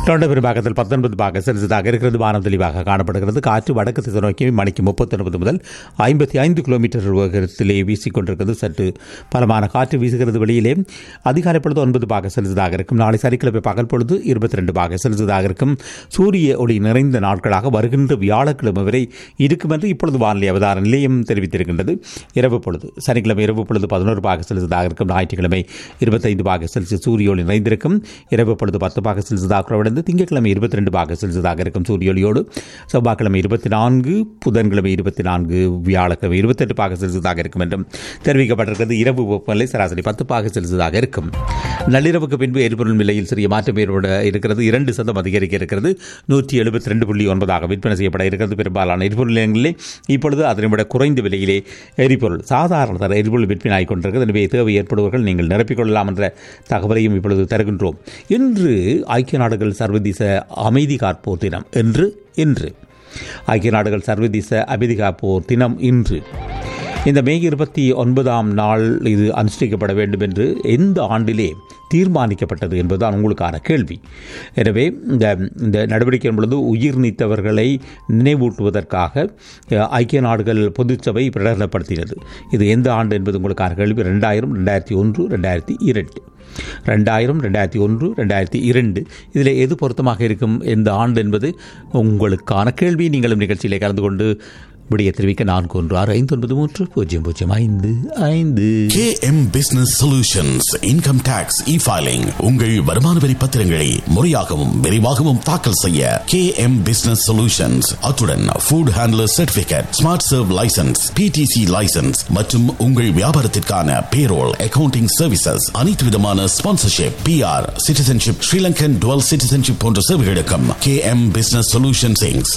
டொண்ட பெரும்பாக்கத்தில் பத்தொன்பது பாக செல்சியஸாக இருக்கிறது வானம் தெளிவாக காணப்படுகிறது காற்று வடக்கு திசை நோக்கி மணிக்கு முப்பத்தொன்பது முதல் ஐம்பத்தி ஐந்து கிலோமீட்டர் வேகத்திலே வீசிக்கொண்டிருக்கிறது சற்று பலமான காற்று வீசுகிறது வெளியிலே அதிகாலை பொழுது ஒன்பது பாக செல்சியஸாக இருக்கும் நாளை சனிக்கிழமை பகல் பொழுது இருபத்தி ரெண்டு பாக செல்சியஸாக இருக்கும் சூரிய ஒளி நிறைந்த நாட்களாக வருகின்ற வியாழக்கிழமை வரை இருக்கும் என்று இப்பொழுது வானிலை அவதார நிலையம் தெரிவித்திருக்கின்றது இரவு பொழுது சனிக்கிழமை இரவு பொழுது பதினோரு பாக செல்சியஸாக இருக்கும் ஞாயிற்றுக்கிழமை இருபத்தைந்து பாக செல்சியஸ் சூரிய ஒளி நிறைந்திருக்கும் இரவு பொழுது பத்து பாக செல்சியஸாக குறைவடைந்து திங்கட்கிழமை இருபத்தி ரெண்டு பாக செல்சியஸாக இருக்கும் சூரிய ஒளியோடு செவ்வாய்க்கிழமை இருபத்தி நான்கு புதன்கிழமை இருபத்தி நான்கு வியாழக்கிழமை இருபத்தெட்டு பாக செல்சியஸாக இருக்கும் என்றும் தெரிவிக்கப்பட்டிருக்கிறது இரவு வெப்பநிலை சராசரி பத்து பாக செல்சியஸாக இருக்கும் நள்ளிரவுக்கு பின்பு எரிபொருள் விலையில் சிறிய மாற்றம் ஏற்பட இருக்கிறது இரண்டு சதம் அதிகரிக்க இருக்கிறது நூற்றி எழுபத்தி ரெண்டு புள்ளி ஒன்பதாக விற்பனை செய்யப்பட இருக்கிறது பெரும்பாலான எரிபொருள் நிலையங்களிலே இப்பொழுது அதனை விட குறைந்த விலையிலே எரிபொருள் சாதாரண தர எரிபொருள் விற்பனை ஆகிக் கொண்டிருக்கிறது எனவே தேவை ஏற்படுவர்கள் நீங்கள் நிரப்பிக்கொள்ளலாம் என்ற தகவலையும் இப்பொழுது தருகின்றோம் இன்று ஐக்கிய நாடுகள் சர்வதேச அமைதி காப்போர் தினம் என்று இன்று ஐக்கிய நாடுகள் சர்வதேச அமைதி காப்போர் தினம் இன்று இந்த மே இருபத்தி ஒன்பதாம் நாள் இது அனுஷ்டிக்கப்பட வேண்டும் என்று எந்த ஆண்டிலே தீர்மானிக்கப்பட்டது என்பதுதான் உங்களுக்கான கேள்வி எனவே இந்த இந்த நடவடிக்கை பொழுது உயிர் நீத்தவர்களை நினைவூட்டுவதற்காக அஹ், ஐக்கிய நாடுகள் பொதுச்சபை பிரகடனப்படுத்தினது இது எந்த ஆண்டு என்பது உங்களுக்கான கேள்வி ரெண்டாயிரம் ரெண்டாயிரத்தி ஒன்று ரெண்டாயிரத்தி இரண்டு ரெண்டாயிரம் ரெண்டாயிரத்தி ஒன்று ரெண்டாயிரத்தி இரண்டு இதில் எது பொருத்தமாக இருக்கும் எந்த ஆண்டு என்பது உங்களுக்கான கேள்வி நீங்களும் நிகழ்ச்சியிலே கலந்து கொண்டு விடைய தெரிவிக்க நான்கு ஒன்று ஆறு ஐந்து ஒன்பது மூன்று பூஜ்ஜியம் பூஜ்ஜியம் ஐந்து ஐந்து KM Business Solutions Income Tax E-Filing உங்கள் வருமான வரி பத்திரங்களை முறையாகவும் விரைவாகவும் தாக்கல் செய்ய KM Business Solutions அத்துடன் Food Handler Certificate Smart Serve License PTC License மற்றும் உங்கள் வியாபாரத்திற்கான Payroll Accounting Services அனைத்து விதமான sponsorship PR Citizenship Sri Lankan Dual Citizenship போன்ற சேவைகளுக்கும் KM Business Solutions Inc.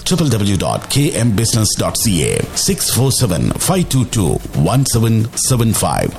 www.kmbusiness.ca 647-522-1775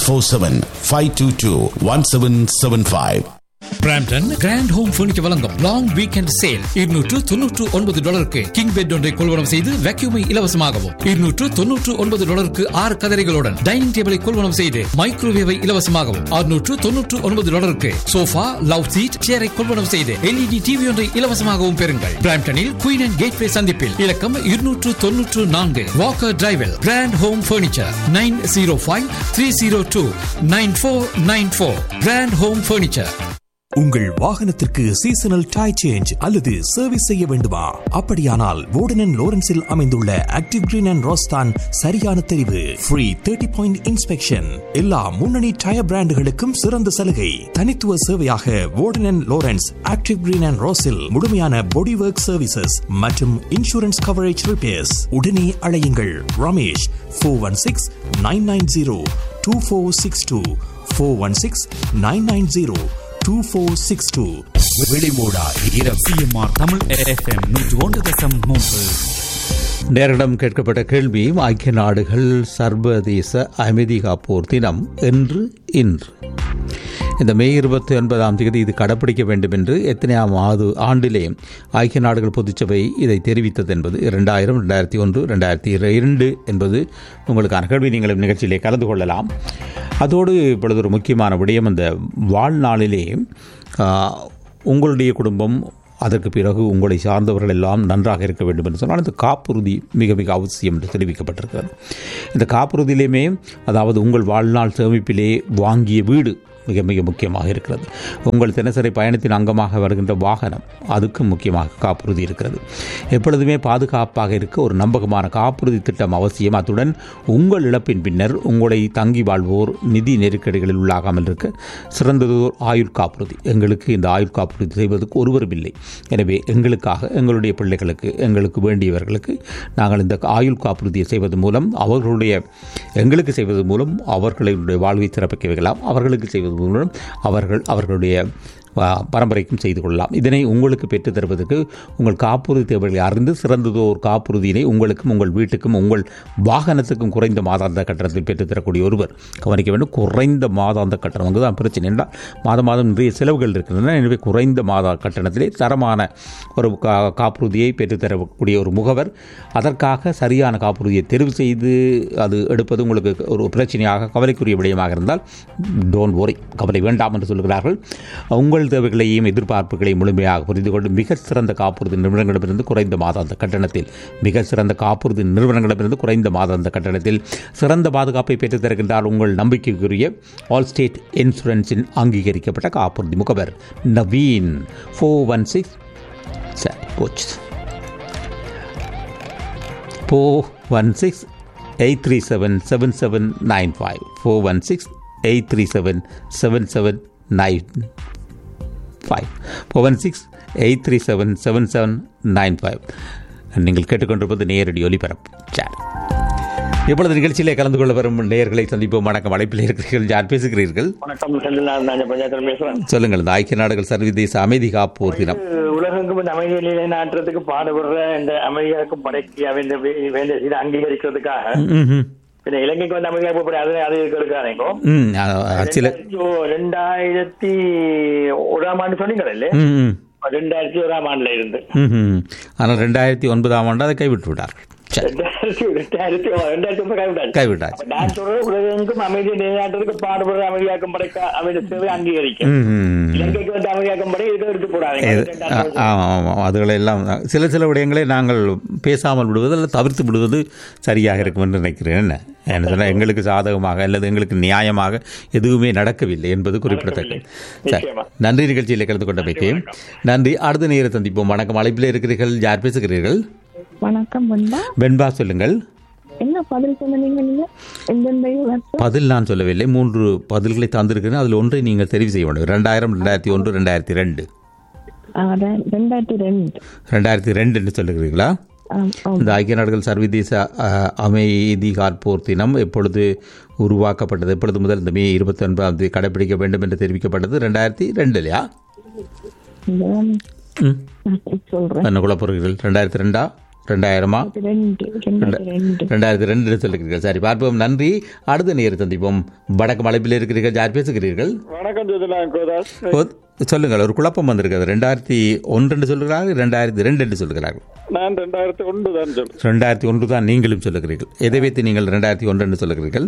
647-522-1775 Brampton grand home furniture வழங்கும் லாங் வீக்கெண்ட் சேல் இருநூற்று தொன்னூற்று ஒன்பது டாலருக்கு கிங் பெட் ஒன்றை கொள்வனம் செய்து வேக்யூமை இலவசமாகவும் இருநூற்று தொன்னூற்று ஒன்பது டாலருக்கு ஆறு கதரைகளுடன் டைனிங் டேபிளை கொள்வனம் செய்து மைக்ரோவேவை இலவசமாகவும் அறுநூற்று தொன்னூற்று ஒன்பது டாலருக்கு சோஃபா லவ் சீட் சேரை கொள்வனம் செய்து எல்இடி டிவி ஒன்றை இலவசமாகவும் பெறுங்கள் பிராம்டனில் குயின் அண்ட் கேட்வே சந்திப்பில் இலக்கம் இருநூற்று தொன்னூற்று நான்கு வாக்கர் டிரைவில் grand home furniture nine zero five three zero two nine four nine four grand home furniture உங்கள் வாகனத்திற்கு சீசனல் டை சேஞ்ச் அல்லது சர்வீஸ் செய்ய வேண்டுமா அப்படியானால் வோர்டன் லோரன்ஸில் அமைந்துள்ள ஆக்டிவ் கிரீன் அண்ட் ரோஸ்தான் சரியான தெரிவு ஃப்ரீ தேர்ட்டி பாயிண்ட் இன்ஸ்பெக்ஷன் எல்லா முன்னணி டயர் பிராண்டுகளுக்கும் சிறந்த சலுகை தனித்துவ சேவையாக Warden Lawrence active green and ரோஸில் முழுமையான பாடி ஒர்க் சர்வீசஸ் மற்றும் இன்சூரன்ஸ் கவரேஜ் ரிப்பேர்ஸ் உடனே அழையுங்கள் Ramesh four one six nine nine zero two four six two four one six nine nine zero two four six two வெளிமூடா இரவு CMR Tamil FM நூற்று ஒன்று தசம் மூன்று நேரிடம் கேட்கப்பட்ட கேள்வி ஐக்கிய நாடுகள் சர்வதேச அமைதி காப்போர் தினம் என்று இன்று இந்த மே இருபத்தி ஒன்பதாம் தேதி இது கடைப்பிடிக்க வேண்டும் என்று எத்தனையாம் ஆது ஆண்டிலே ஐக்கிய நாடுகள் பொதுச்சபை இதை தெரிவித்தது என்பது ரெண்டாயிரம் ரெண்டாயிரத்தி ஒன்று ரெண்டாயிரத்தி இரண்டு என்பது உங்களுக்கான கேள்வி நீங்களும் நிகழ்ச்சியிலே கலந்து கொள்ளலாம் அதோடு இப்பொழுது ஒரு முக்கியமான விடயம் அந்த வாழ்நாளிலே ஆ, உங்களுடைய குடும்பம் அதற்கு பிறகு உங்களை சார்ந்தவர்கள் எல்லாம் நன்றாக இருக்க வேண்டும் என்று சொன்னால் இந்த காப்புறுதி மிக மிக அவசியம் என்று தெரிவிக்கப்பட்டிருக்கிறது இந்த காப்புறுதியிலுமே அதாவது உங்கள் வாழ்நாள் சேமிப்பிலே வாங்கிய வீடு மிக மிக முக்கியமாக இருக்கிறது உங்கள் தினசரி பயணத்தின் அங்கமாக வருகின்ற வாகனம் அதுக்கும் முக்கியமாக காப்புறுதி இருக்கிறது எப்பொழுதுமே பாதுகாப்பாக இருக்க ஒரு நம்பகமான காப்புறுதி திட்டம் அவசியம் அத்துடன் உங்கள் இழப்பின் பின்னர் உங்களை தங்கி வாழ்வோர் நிதி நெருக்கடிகளில் உள்ளாகாமல் இருக்க சிறந்ததோர் ஆயுள் காப்புறுதி எங்களுக்கு இந்த ஆயுள் காப்புறுதி செய்வதற்கு ஒருவரும் இல்லை எனவே எங்களுக்காக எங்களுடைய பிள்ளைகளுக்கு எங்களுக்கு வேண்டியவர்களுக்கு நாங்கள் இந்த ஆயுள் காப்புறுதியை செய்வது மூலம் அவர்களுடைய எங்களுக்கு செய்வது மூலம் அவர்களுடைய வாழ்வை சிறப்பிக்க வைக்கலாம் அவர்களுக்கு செய்வது மூலம் அவர்கள் அவர்களுடைய ஆ, பரம்பரைக்கும் செய்து கொள்ளலாம் இதனை உங்களுக்கு பெற்றுத் தருவதற்கு உங்கள் காப்புறுதி தேவைகளை அறிந்து சிறந்ததோர் காப்புறுதியினை உங்களுக்கும் உங்கள் வீட்டுக்கும் உங்கள் வாகனத்துக்கும் குறைந்த மாதாந்த கட்டணத்தில் பெற்றுத்தரக்கூடிய ஒருவர் கவனிக்க வேண்டும் குறைந்த மாதாந்த கட்டணம் அங்குதான் பிரச்சனை என்றால் மாதம் மாதம் நிறைய செலவுகள் இருக்கின்றன எனவே குறைந்த மாத கட்டணத்திலே தரமான ஒரு கா காப்புறுதியை பெற்றுத்தரக்கூடிய ஒரு முகவர் அதற்காக சரியான காப்புறுதியை தெரிவு செய்து அது எடுப்பது உங்களுக்கு ஒரு பிரச்சனையாக கவலைக்குரிய விடயமாக இருந்தால் டோன்ட் worry கவலை வேண்டாம் என்று சொல்கிறார்கள் உங்கள் உங்கள் தேவைகளையும் எதிர்பார்ப்புகளையும் முழுமையாக புரிந்து கொண்டு மிக சிறந்த காப்புறுதி நிறுவனங்களிடமிருந்து குறைந்த மாதாந்த கட்டணத்தில் மிக சிறந்த காப்புறுதி நிறுவனங்களிடமிருந்து குறைந்த மாதாந்த கட்டணத்தில் சிறந்த பாதுகாப்பை பெற்றுத் தருகின்றார் உங்கள் நம்பிக்கைக்குரிய ஆல் ஸ்டேட் இன்சூரன்ஸின் அங்கீகரிக்கப்பட்ட காப்புறுதி முகவர் நவீன் ஃபோர் ஒன் சிக்ஸ் சரி போச்சு four one six eight three seven seven seven nine five four one six eight three seven seven seven nine five four one six eight three seven seven seven nine five நீங்கள் கேட்டுக்கொண்டிருப்பது நேரடி ஒலிபரப்பு sir இப்பொழுது நிகழ்ச்சியிலே கலந்து கொள்ள வரும் நேயர்களை சந்திப்போம் வணக்கம் அழைப்பில் இருக்கிறீர்கள் யார் பேசுகிறீர்கள் வணக்கம் செந்தில்நாதன் நான் பஞ்சாயத்தில் பேசுறேன் சொல்லுங்கள் இந்த ஐக்கிய நாடுகள் சர்வதேச அமைதி காப்போர் தினம் உலகெங்கும் இந்த அமைதி நிலை நாட்டுறதுக்கு பாடுபடுற இந்த அமைதியாக்கும் படைக்கு அவன் வேண்டிய இதை அங்கீகரிக்கிறதுக்காக ம்ஹும். பின்ன இலங்கைக்கு வந்து அமைதியாக போய் அது அது எடுக்காதீங்க ம் அ- சில ரெண்டாயிரத்தி ஓராம் ஆண்டு சொன்னீங்களே இல்ல ம் ம் ரெண்டாயிரத்தி ஓராம் ஆண்டுல இருந்து ம்ஹும். ஆனால் ரெண்டாயிரத்தி ஒன்பதாம் ஆண்டு அதை கைவிட்டு விட்டார்கள் சரி ரெண்டாயிரத்தி ரெண்டாயிரத்தி ரெண்டாயிரத்தி ஒன்பது கைவிட்டாச்சு கைவிட்டாச்சு அப்ப நான் சொல்றது உலகெங்கும் அமைதி நிலைநாட்டுறதுக்கு பாடுபடுற அமைதியாக்கும் படைக்க அவன் சேவை அங்கீகரிக்க ம்ஹும். இலங்கைக்கு வந்து அமைதியாக்கும் படை இதை எடுத்து போடாதீங்க இது- அது ரெண்டாயிரத்தி ஆ- ஆமாம் ஆமாம் அதுகளெல்லாம் சில சில விடயங்களை நாங்கள் பேசாமல் விடுவது அல்லது தவிர்த்து விடுவது சரியாக இருக்கும் என்று நினைக்கிறேன் என்ன என்ன சொன்னால் எங்களுக்கு சாதகமாக அல்லது எங்களுக்கு நியாயமாக எதுவுமே நடக்கவில்லை என்பது குறிப்பிடத்தக்கது சரி நிச்சயமா. நன்றி நிகழ்ச்சியில் கலந்து கொண்டமைக்கு நன்றி அடுத்த நேர சந்திப்போம் வணக்கம் அழைப்பில் இருக்கிறீர்கள் யார் பேசுகிறீர்கள் வணக்கம் வந்தா வெண்பா சொல்லுங்கள் என்ன பதில் சொன்னீங்க நீங்க எந்தெந்த வருஷம் பதில் நான் சொல்லவில்லை மூன்று பதில்களை தந்திருக்கிறேன் அதில் ஒன்றை நீங்கள் தெரிவு செய்ய வேண்டும் ரெண்டாயிரம் ரெண்டாயிரத்தி ஒன்று ரெண்டாயிரத்தி ரெண்டு ஆ, ரெ- ரெண்டாயிரத்தி ரெண்டு ரெண்டாயிரத்தி ரெண்டு என்று சொல்லுகிறீர்களா ஆம், ஆம். இந்த ஐக்கிய நாடுகள் சர்வதேச அஹ், அமைதி காற்போர் தினம் எப்பொழுது உருவாக்கப்பட்டது எப்பொழுது முதல் இந்த மே இருபத்தி ஒன்பதாம் தேதி கடைபிடிக்க வேண்டும் என்று தெரிவிக்கப்பட்டது ரெண்டாயிரத்தி ரெண்டு இல்லையா இந்த, ம் நான் சொல்றேன் என்ன குழப்பறீர்கள் ரெண்டாயிரத்தி ரெண்டா ரெண்டாயிரமா ரெண்டு ரெண்டாயிரத்தி ரெண்டு ரெண்டாயிரத்தி ரெண்டு சொல்லுகிறீர்கள் சரி பார்ப்போம் நன்றி அடுத்த நேரம் சந்திப்போம் வடக்கு மலைப்பில் இருக்கிறீர்கள் யார் பேசுகிறீர்கள் வணக்கம் ஜோதிலான் கோதாஸ் ஓ, சொல்லுங்கள் ஒரு குழப்பம் வந்திருக்கிறது ரெண்டாயிரத்தி ஒன்று என்று சொல்கிறார்கள் ரெண்டாயிரத்தி ரெண்டு என்று சொல்கிறார்கள் நான் ரெண்டாயிரத்தி ஒன்று தான் சொல்றேன் ரெண்டாயிரத்தி ஒன்று தான் நீங்களும் சொல்லுகிறீர்கள் எதை வைத்து நீங்கள் ரெண்டாயிரத்தி ஒன்று என்று சொல்லுகிறீர்கள்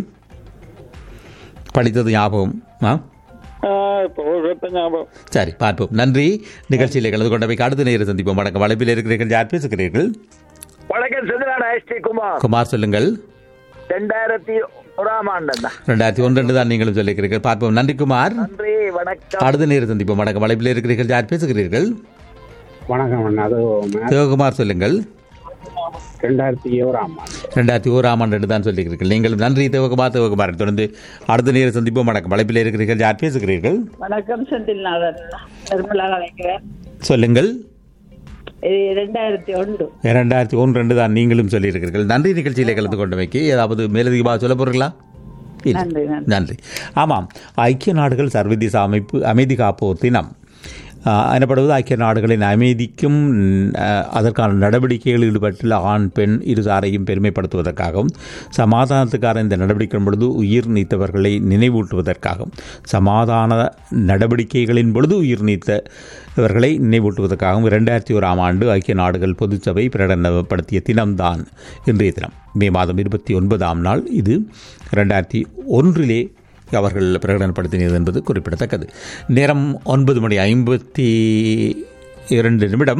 படித்தது ஞாபகம் ஆ இப்போ கேட்ட ஞாபகம் சரி பார்ப்போம் நன்றி நிகழ்ச்சியில் கலந்து கொண்டமைக்கு அடுத்த நேரம் சந்திப்போம் வணக்கம் வளைப்பில் இருக்கிறீர்கள் யார் பேசுகிறீர்கள் வணக்கம் செந்திலான் எஸ் டி குமார் குமார் சொல்லுங்கள் ரெண்டாயிரத்தி ஓராம் ஆண்டு ரெண்டாயிரத்தி ஒன்று என்று தான் நீங்களும் சொல்லுகிறீர்கள் பார்ப்போம் நன்றி குமார் நன்றி வணக்கம் அடுத்த நேரம் சந்திப்போம் வணக்கம் வளைப்பில் இருக்கிறீர்கள் யார் பேசுகிறீர்கள் வணக்கம் அண்ணா அது சிவகுமார் சொல்லுங்கள் ரெண்டாயிரத்தி ஓராம் ஆண்டு ரெண்டாயிரத்தி ஓராம் ஆண்டு என்று தான் சொல்லுகிறீர்கள் நீங்கள் நன்றி தேவகுமார் தேவகுமார் தொடர்ந்து அடுத்த நேரம் சந்திப்போம் வணக்கம் வளைப்பில் இருக்கிறீர்கள் யார் பேசுகிறீர்கள் வணக்கம் செந்தில்நாதன் நிர்மலா நினைக்கிறேன் சொல்லுங்கள் இது ரெண்டாயிரத்தி ஒன்று இரண்டாயிரத்தி ஒன்று ரெண்டு தான் நீங்களும் சொல்லியிருக்கிறீர்கள் நன்றி நிகழ்ச்சியிலே கலந்து கொண்டமைக்கு ஏதாவது மேலதிகமாக சொல்ல போறீங்களா இல்லை. நன்றி, நன்றி. நன்றி ஆமாம் ஐக்கிய நாடுகள் சர்வதேச அமைப்பு அமைதி காப்போர் தினம் ஆஹ், எனப்படுவது ஐக்கிய நாடுகளின் அமைதிக்கும் ஆஹ், அதற்கான நடவடிக்கைகளில் ஈடுபட்டுள்ள ஆண் பெண் இருசாரையும் பெருமைப்படுத்துவதற்காகவும் சமாதானத்துக்கான இந்த நடவடிக்கையின் பொழுது உயிர் நீத்தவர்களை நினைவூட்டுவதற்காகவும் சமாதான நடவடிக்கைகளின் பொழுது உயிர் நீத்தவர்களை நினைவூட்டுவதற்காகவும் இரண்டாயிரத்தி ஓராம் ஆண்டு ஐக்கிய நாடுகள் பொதுச்சபை பிரகடனப்படுத்திய தினம்தான் இன்றைய தினம் மே மாதம் இருபத்தி ஒன்பதாம் நாள் இது ரெண்டாயிரத்தி ஒன்றிலே அவர்கள் பிரகடனப்படுத்தினது என்பது குறிப்பிடத்தக்கது நேரம் ஒன்பது மணி ஐம்பத்தி இரண்டு நிமிடம்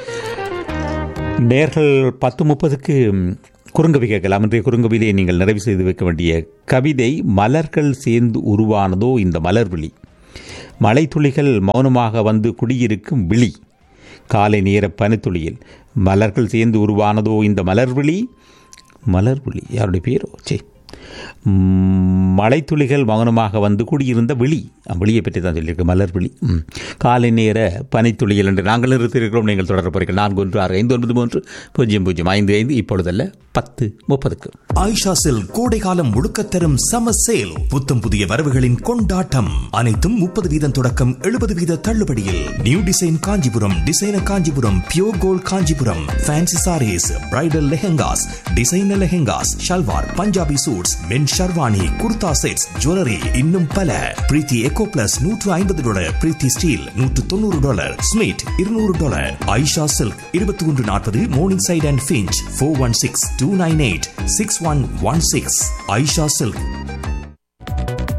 நேர்கள் பத்து முப்பதுக்கு குறுங்கவி கேட்கலாம் இன்றைய குறுங்கவிதை நீங்கள் நிறைவு செய்து வைக்க வேண்டிய கவிதை மலர்கள் சேர்ந்து உருவானதோ இந்த மலர்விழி மலைத்துளிகள் மௌனமாக வந்து குடியிருக்கும் விழி காலை நேர பனித்துளியில் மலர்கள் சேர்ந்து உருவானதோ இந்த மலர்விழி மலர்விழி யாருடைய பேரோ சே ம், மலைத்துளிகள் மௌனமாக வந்து கூடியிருந்த விழி விழியை பற்றி தான் சொல்லியிருக்கு மலர் விழி ம். காலை நேர பனித்துளிகள் என்று நாங்கள் நிறுத்தியிருக்கிறோம் நீங்கள் தொடர போறீர்கள் நான்கு ஒன்று ஆறு ஐந்து ஒன்பது மூன்று பூஜ்ஜியம் பூஜ்ஜியம் ஐந்து ஐந்து இப்பொழுதல்ல பத்து முப்பதுக்கு ஆயிஷா செல் கோடைகாலம் முழுக்க தரும் சம சேல் புத்தம் புதிய வரவுகளின் கொண்டாட்டம் அனைத்தும் முப்பது வீதம் தொடக்கம் எழுபது வீத தள்ளுபடியில் new design Kanchipuram designer Kanchipuram pure gold Kanchipuram fancy saris bridal lehengas designer lehengas shalwar Punjabi suits men sherwani kurta sets jewellery இன்னும் பல பிரீத்தி எக்கோ பிளஸ் நூற்று ஐம்பது டாலர் பிரீத்தி ஸ்டீல் நூற்று தொண்ணூறு டாலர் ஸ்மிட் இருநூறு டாலர் ஐஷா சில்க் இருபத்தி ஒன்று நாற்பது Morningside and Finch four one six two nine eight six one one six Aisha silk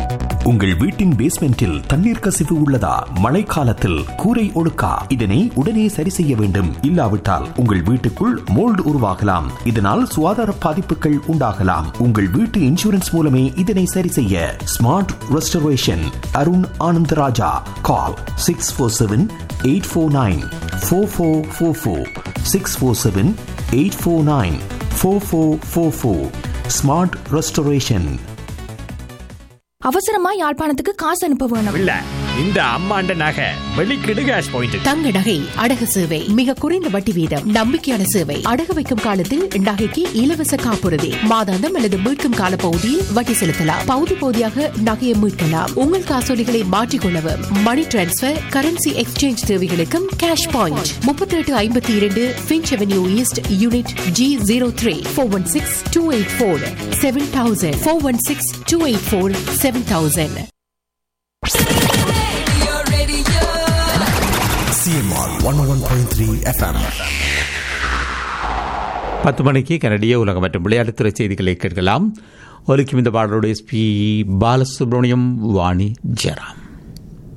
உங்கள் வீட்டின் பேஸ்மெண்டில் தண்ணீர் கசிவு உள்ளதா மழைக்காலத்தில் கூரை ஒழுக்கா இதனை உடனே சரி செய்ய வேண்டும் இல்லாவிட்டால் உங்கள் வீட்டுக்குள் மோல்டு உருவாகலாம் இதனால் சுகாதார பாதிப்புகள் உண்டாகலாம் உங்கள் வீட்டு இன்சூரன்ஸ் மூலமே இதனை சரி செய்ய smart restoration Arun Anandaraja call six four seven eight four nine four four four four six four seven eight four nine four four four four smart restoration அவசரமா யாழ்ப்பாணத்துக்கு காசு அனுப்ப வேணும் இல்ல இந்த அம்மாண்ட நகை வெளிக்கிடு கேஷ் பாயிண்ட் தங்க நகை அடகு சேவை மிக குறைந்த வட்டி வீதம் நம்பிக்கையான சேவை அடகு வைக்கும் காலத்தில் நகைக்கு இலவச காப்புறுதி மாதாந்தம் அல்லது மீட்கும் கால பகுதியில் வட்டி செலுத்தலாம் பகுதி பகுதியாக நகையை மீட்கலாம் உங்கள் காசோலிகளை மாற்றிக்கொள்ளவும் மணி டிரான்ஸ்பர் கரன்சி எக்ஸ்சேஞ்ச் தேவைகளுக்கும் கேஷ் பாயிண்ட் முப்பத்தி எட்டு ஐம்பத்தி இரண்டு Finch avenue east unit G zero three four one six two eight four seven thousand four one six two eight four seven thousand CMR one one point three FM பத்து மணிக்கு கனடிய உலகம் மற்றும் விளையாட்டுத்துறை செய்திகளை கேட்கலாம் ஒலிக்கும் இந்த பாடலோட எஸ்பி பாலசுப்ரமணியம் வாணி ஜெராம்